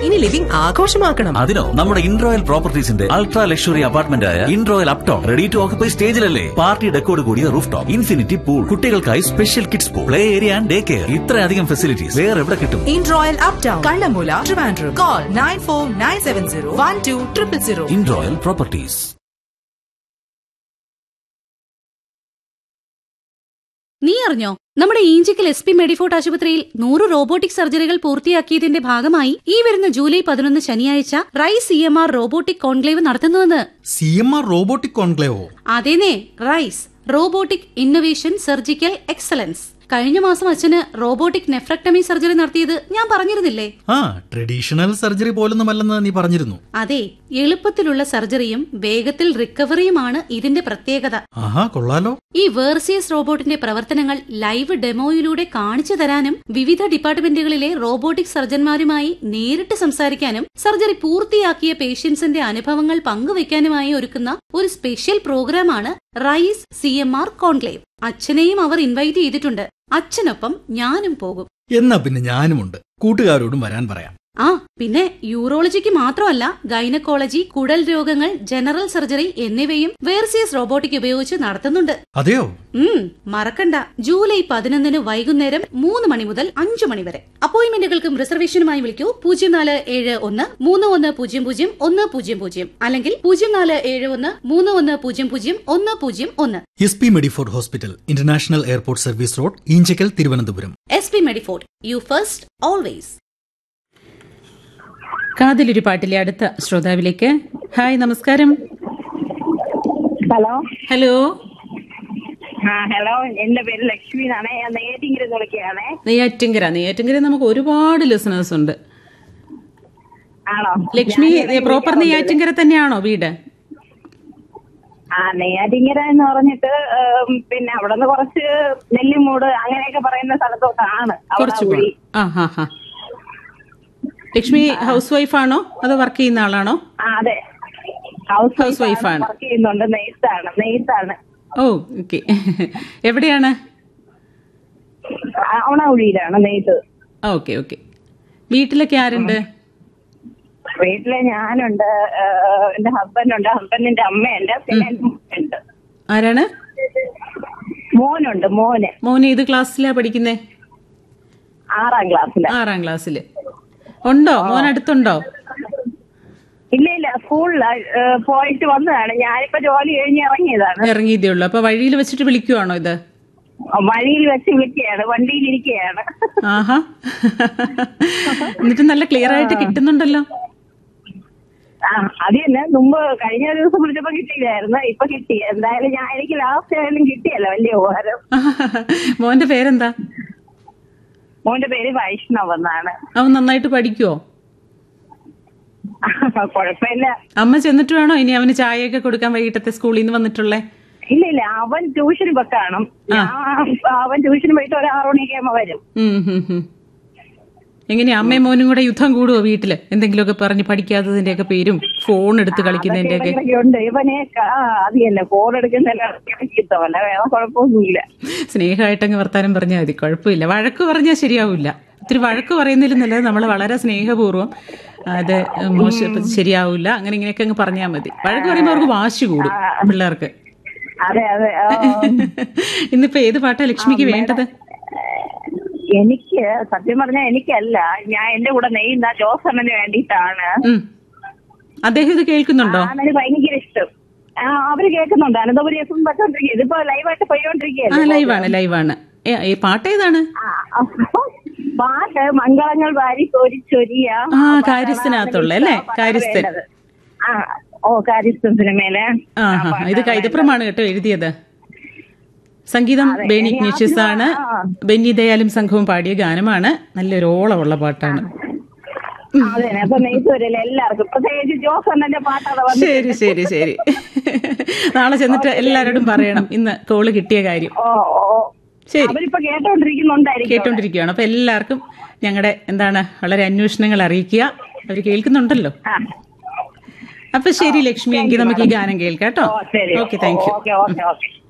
ഇനി ലിവിംഗ് ആഘോഷമാക്കണം അതിനോ നമ്മുടെ ഇൻട്രോയൽ പ്രോപ്പർട്ടീസിന്റെ അൾട്രാ ലക്ഷറി അപ്പാർട്ട്മെന്റ് ആയ Inroyal uptown ready to occupy സ്റ്റേജിലല്ലേ പാർട്ടി ഡെക്കോട് കൂടിയ റൂഫ് ടോപ്പ് ഇൻഫിനിറ്റി പൂൾ കുട്ടികൾക്കായി special kids pool play area and day care ഇത്രയധികം ഫെസിലിറ്റീസ് വേറെ എവിടെ കിട്ടും in royal uptown Kallamoola Trivandrum call nine four nine seven zero one two triple zero Inroyal properties നീ അറിഞ്ഞോ നമ്മുടെ ഈഞ്ചിക്കൽ എസ് പി മെഡിഫോർട്ട് ആശുപത്രിയിൽ നൂറ് റോബോട്ടിക് സർജറികൾ പൂർത്തിയാക്കിയതിന്റെ ഭാഗമായി ഈ വരുന്ന ജൂലൈ പതിനൊന്ന് ശനിയാഴ്ച RISE C M R robotic conclave നടത്തുന്നുവെന്ന് സി എം ആർ റോബോട്ടിക് കോൺക്ലേവോ അതേനെ RISE robotic innovation surgical excellence കഴിഞ്ഞ മാസം അച്ഛന് റോബോട്ടിക് നെഫ്രക്ടമി സർജറി നടത്തിയത് ഞാൻ പറഞ്ഞിരുന്നില്ലേ ആ ട്രഡീഷണൽ സർജറി പോലൊന്നുമല്ലെന്ന് നീ പറഞ്ഞിരുന്നു അതെ എളുപ്പത്തിലുള്ള സർജറിയും വേഗത്തിൽ റിക്കവറിയുമാണ് ഇതിന്റെ പ്രത്യേകത ആഹാ കൊള്ളാലോ ഈ വേർസിയസ് റോബോട്ടിന്റെ പ്രവർത്തനങ്ങൾ ലൈവ് ഡെമോയിലൂടെ കാണിച്ചു തരാനും വിവിധ ഡിപ്പാർട്ട്മെന്റുകളിലെ റോബോട്ടിക് സർജന്മാരുമായി നേരിട്ട് സംസാരിക്കാനും സർജറി പൂർത്തിയാക്കിയ പേഷ്യൻസിന്റെ അനുഭവങ്ങൾ പങ്കുവയ്ക്കാനുമായി ഒരുക്കുന്ന ഒരു സ്പെഷ്യൽ പ്രോഗ്രാമാണ് RISE C M R conclave അച്ഛനെയും അവർ ഇൻവൈറ്റ് ചെയ്തിട്ടുണ്ട് അച്ഛനൊപ്പം ഞാനും പോകും എന്നാ പിന്നെ ഞാനുമുണ്ട് കൂട്ടുകാരോടും വരാൻ പറയാം ആ പിന്നെ യൂറോളജിക്ക് മാത്രമല്ല ഗൈനക്കോളജി കുടൽ രോഗങ്ങൾ ജനറൽ സർജറി എന്നിവയും വേർസിയസ് റോബോട്ടിക് ഉപയോഗിച്ച് നടത്തുന്നുണ്ട് അതെയോ ഉം മറക്കണ്ട ജൂലൈ പതിനൊന്നിന് വൈകുന്നേരം മൂന്ന് മണി മുതൽ അഞ്ചു മണി വരെ അപ്പോയിന്റ്മെന്റുകൾക്കും റിസർവേഷനുമായി വിളിക്കൂ പൂജ്യം നാല് ഏഴ് ഒന്ന് മൂന്ന് ഒന്ന് പൂജ്യം പൂജ്യം ഒന്ന് പൂജ്യം പൂജ്യം അല്ലെങ്കിൽ പൂജ്യം നാല് ഏഴ് ഒന്ന് മൂന്ന് ഒന്ന് പൂജ്യം പൂജ്യം ഒന്ന് പൂജ്യം ഒന്ന് S P Medifort hospital international airport service road Enchakkal Thiruvananthapuram S P Medifort you first always കാതിലൊരു പാട്ടിലെ അടുത്ത ശ്രോതാവിലേക്ക് ഹായ് നമസ്കാരം ഹലോ ഹലോ ആ ഹലോ എന്റെ പേര് ലക്ഷ്മി എന്നാണ് ഞാൻ നേരിട്ടിങ്ങനെ വിളിക്കുകയാണേ നെയ്യാറ്റിങ്കര നെയ്യാറ്റിങ്കര നമുക്ക് ഒരുപാട് ലിസണേഴ്സ് ഉണ്ട് ആണോ ലക്ഷ്മി ഞാൻ ഇടയ്ക്ക് പ്രോപ്പർ വിളിക്കാറുണ്ട്. നെയ്യാറ്റിങ്കര തന്നെയാണോ വീട് ആ നെയ്യാറ്റിങ്ങര എന്ന് പറഞ്ഞിട്ട് ഉം, പിന്നെ അവിടെ നിന്ന് കുറച്ച് നെല്ലിമൂട് അങ്ങനെയൊക്കെ പറയുന്ന സ്ഥലത്തോട്ടാണ് അവിടെ കുറച്ച് കുഴി. ആ ഹാ ഹാ ലക്ഷ്മി ഹൗസ് വൈഫാണോ അതോ വർക്ക് ചെയ്യുന്ന ആളാണോ ആ അതെ ഹൗസ് House wife ആണ്. വർക്ക് ചെയ്യുന്നുണ്ട് നെയ്ത്താണ് നെയ്ത്താണ് ഓ ഓക്കെ എവിടെയാണ് അവണകുഴിയിലാണ് നെയ്ത്ത് ഓക്കെ ഓക്കെ വീട്ടിലൊക്കെ ആരുണ്ട് വീട്ടില് ഞാനുണ്ട് ഏഹ്, എന്റെ ഹസ്ബൻഡ് ഉണ്ട് ഹസ്ബൻഡിന്റെ അമ്മയുണ്ട് പിന്നെ എന്റെ മോനുണ്ട് ആരാണ് മോനുണ്ട് മോന് മോൻ ഏത് ക്ലാസ്സിലാ പഠിക്കുന്നേ ആറാം ക്ലാസ്സില് ആറാം ക്ലാസ്സില് ഉണ്ടോ മോൻ അടുത്തുണ്ടോ ഇല്ല ഇല്ല സ്കൂളിൽ പോയിട്ട് വന്നതാണ് ഞാനിപ്പോ ജോലി കഴിഞ്ഞ് ഇറങ്ങിയതാണ് ഇറങ്ങിയതേ ഉള്ളൂ അപ്പൊ വഴിയിൽ വെച്ചിട്ട് വിളിക്കുവാണോ ഇത് വഴിയിൽ വെച്ച് വിളിക്കുകയാണ് വണ്ടിയിൽ ഇരിക്കുകയാണ് ആഹാ എന്നിട്ട് നല്ല ക്ലിയർ ആയിട്ട് കിട്ടുന്നുണ്ടല്ലോ ആ അത് തന്നെ മുമ്പ് കഴിഞ്ഞ ദിവസം വിളിച്ചപ്പോ കിട്ടിയില്ലായിരുന്നു ഇപ്പൊ കിട്ടി എന്തായാലും ഞാൻ എനിക്ക് ലാസ്റ്റ് ആയാലും കിട്ടിയല്ലോ വലിയ ഉപകാരം മോന്റെ പേരെന്താ മോന്റെ പേര് വൈഷ്ണവ് എന്നാണ് അവൻ നന്നായിട്ട് പഠിക്കുവോ കുഴപ്പമില്ല അമ്മ ചെന്നിട്ട് വേണോ ഇനി അവന് ചായയൊക്കെ കൊടുക്കാൻ വൈകിട്ടത്തെ സ്കൂളിൽ നിന്ന് വന്നിട്ടുള്ളേ ഇല്ല ഇല്ല അവൻ ട്യൂഷന് വെക്കാണം ഞാൻ അവൻ ട്യൂഷന് പോയിട്ട് ഒരു ആറു മണിയൊക്കെ ആകുമ്പോ വരും ഉം, ഉം, ഉം. എങ്ങനെയാ അമ്മയും മോനും കൂടെ യുദ്ധം കൂടുവോ വീട്ടില് എന്തെങ്കിലുമൊക്കെ പറഞ്ഞ് പഠിക്കാത്തതിന്റെ ഒക്കെ പേരും ഫോൺ എടുത്ത് കളിക്കുന്നതിന്റെ ഒക്കെ ഇടയ്ക്കൊക്കെ ഉണ്ട് ഇവനെ ക- ആ, അത് തന്നെ ഫോൺ എടുക്കുന്നതല്ല ചീത്തമല്ല വേറെ കുഴപ്പമൊന്നുമില്ല സ്നേഹമായിട്ടങ്ങ് വർത്താനം പറഞ്ഞാൽ മതി കുഴപ്പമില്ല വഴക്ക് പറഞ്ഞാൽ ശരിയാവില്ല ഇത്തിരി വഴക്ക് പറയുന്നതിലും നല്ലത് നമ്മൾ വളരെ സ്നേഹപൂർവ്വം അത് മോശം ശരിയാവില്ല അങ്ങനെ ഇങ്ങനെയൊക്കെ അങ്ങ് പറഞ്ഞാൽ മതി വഴക്ക് പറയുമ്പോൾ അവർക്ക് വാശി കൂടും പിള്ളേർക്ക് അതെ അതെ ആ. ഇന്നിപ്പോ ഏത് പാട്ടാ ലക്ഷ്മിക്ക് വേണ്ടത് എനിക്ക് സത്യം പറഞ്ഞാൽ എനിക്കല്ല ഞാൻ എന്റെ കൂടെ നെയ്യുന്ന ജോസണിന് വേണ്ടിയിട്ടാണ് ഉം. അദ്ദേഹം ഇത് കേൾക്കുന്നുണ്ടോ അവന് ഭയങ്കര ഇഷ്ടം ആ, അവര് കേൾക്കുന്നുണ്ട് അനന്തപുരി എഫ് എം വെച്ചോണ്ടിരിക്കുക ഇതിപ്പോ ലൈവായിട്ട് ആ പോയിക്കൊണ്ടിരിക്കുകയല്ലേ ലൈവാണ് ലൈവാണ് ഏ, ഈ പാട്ട് ഏതാണ് ആ, അപ്പൊ പാട്ട് മംഗളങ്ങൾ വാരി കോരിച്ചൊരിയ ആ കാര്യസ്ഥനകത്തുള്ള അല്ലേ കാര്യസ്ഥൻ ആ ഓ കാര്യസ്ഥൻ സിനിമയിലെ ആ ഹാ ഇത് കൈതപ്രമാണ് കേട്ടോ എഴുതിയത് സംഗീതം ബെനി ഇഗ്നേഷ്യസ് ആണ് ബെന്നി ദയാലും സംഘവും പാടിയ ഗാനമാണ് നല്ലൊരു ഓളമുള്ള പാട്ടാണ് അതെ അപ്പൊ നെയ്ത്തൂരിൽ എല്ലാവർക്കും പ്രത്യേകിച്ച് ജോസണ്ണന്റെ പാട്ടാണ് വന്നത് ശരി ശരി ശരി നാളെ ചെന്നിട്ട് എല്ലാവരോടും പറയണം ഇന്ന് കോള് കിട്ടിയ കാര്യം ഓ ഓ ശരി അവരിപ്പോ കേട്ടോണ്ടിരിക്കുന്നുണ്ടായിരിക്കും കേട്ടോണ്ടിരിക്കുകയാണ് അപ്പൊ എല്ലാവർക്കും ഞങ്ങളുടെ എന്താണ് വളരെ അന്വേഷണങ്ങൾ അറിയിക്കുക അവർ കേൾക്കുന്നുണ്ടല്ലോ ആ. അപ്പൊ ശരി ലക്ഷ്മി എങ്കിൽ നമുക്ക് ഈ ഗാനം കേൾക്കാം കേട്ടോ ഓ ശരി okay thank you okay okay okay